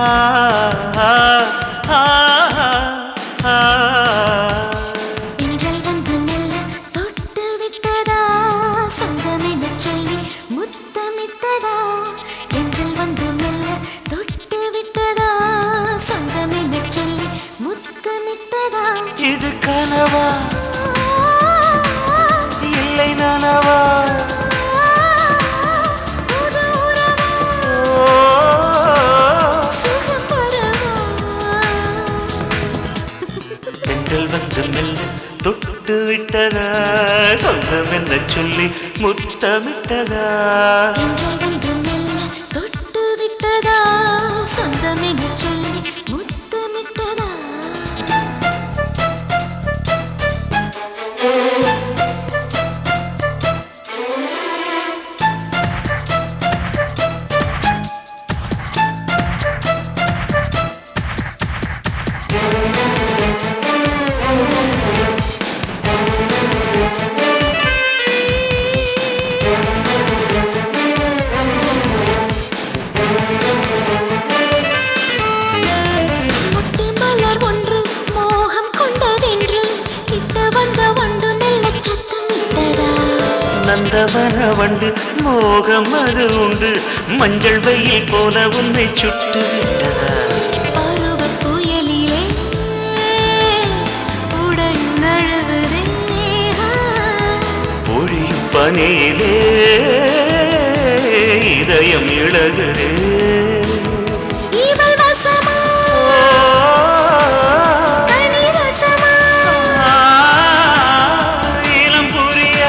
ஆ, ஆ, ஆ. தென்றல் வந்து மெல்ல தொட்டு விட்டதா சொந்தமென சொல்லி முத்தமிட்டதா தென்றல் வந்து மெல்ல தொட்டு விட்டதா சொந்தமென சொல்லி முத்தமிட்டதா இது கனவா இல்லை நனவா புது உறவா ஓ, சுகம் வரவா தென்றல் வந்து மெல்ல தொட்டு விட்டதா சொந்தம் என்ன சொல்லி முத்தமிட்டதா தென்றல் வந்து மெல்ல தொட்டு விட்டதா சொந்தமென சொல்லி முத்தமிட்டதா முட்டு மலர் ஒன்று மோகம் கொண்டதென்று கிட்ட வந்த வண்டு மெல்ல சத்தம் விட்டதா நந்தவன வண்டு மோகம் அது உண்டு மஞ்சள் வெயில் போல உன்னை சுட்டு விட்டதா பருவ புயலிலே உடையும் நழுவுதே பொழியும் பனியிலே இதயம் இழகுதே இவள் வசமா கனி ரசமா இளம் புரியா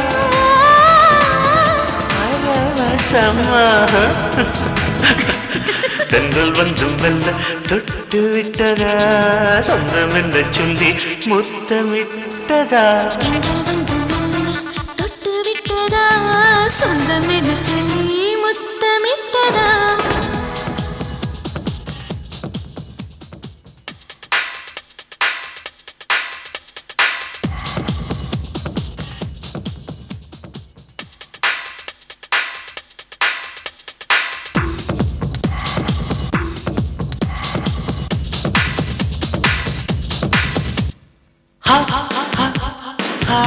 தென்றல் வந்து மெல்ல தொட்டு விட்டதா சொந்தம் என்று சொல்லி முத்தமிட்டதா தென்றல் வந்து மெல்ல தொட்டு விட்டதா சொந்தம் என சொல்லி முத்தமிட்டதா ஹா, ஹா, ஹா, ஹா.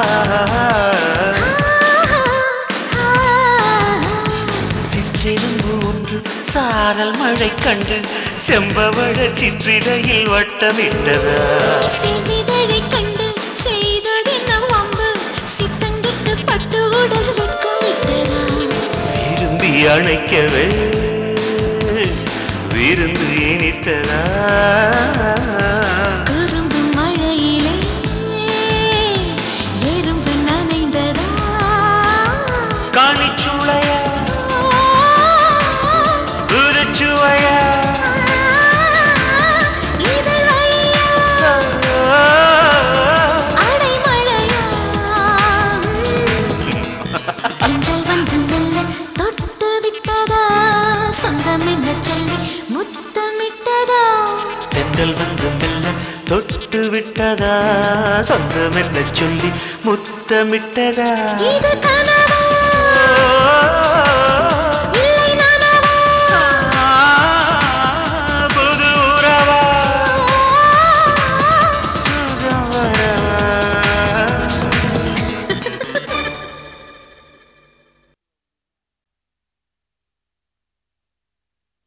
சிற்றெலும்பு ஒன்று சாரல் மழை கண்டு செம்பவழ சிற்றிடையில் வட்டமிட்டதா செவிதழை கண்டு செய்ததென்ன வம்பு சித்தங்கிட்டு பட்டு உடல் வெட்கம் விட்டதா விரும்பி அணைக்கவே விருந்து இனித்ததா குறும்பு மழையிலே எறும்பு நனைந்ததா காணிச்சுளையா புதுச்சுவையா இதழ் வழியா அடைமழையா அஞ்சல் வந்து மெல்ல தொட்டு விட்டதா சொந்தம் என்ன சொல்லி முத்தமிட்டதா தென்றல் வந்து மெல்ல தொட்டு விட்டதா சொந்தம் என்ன சொல்லி முத்தமிட்டதா இது கனவா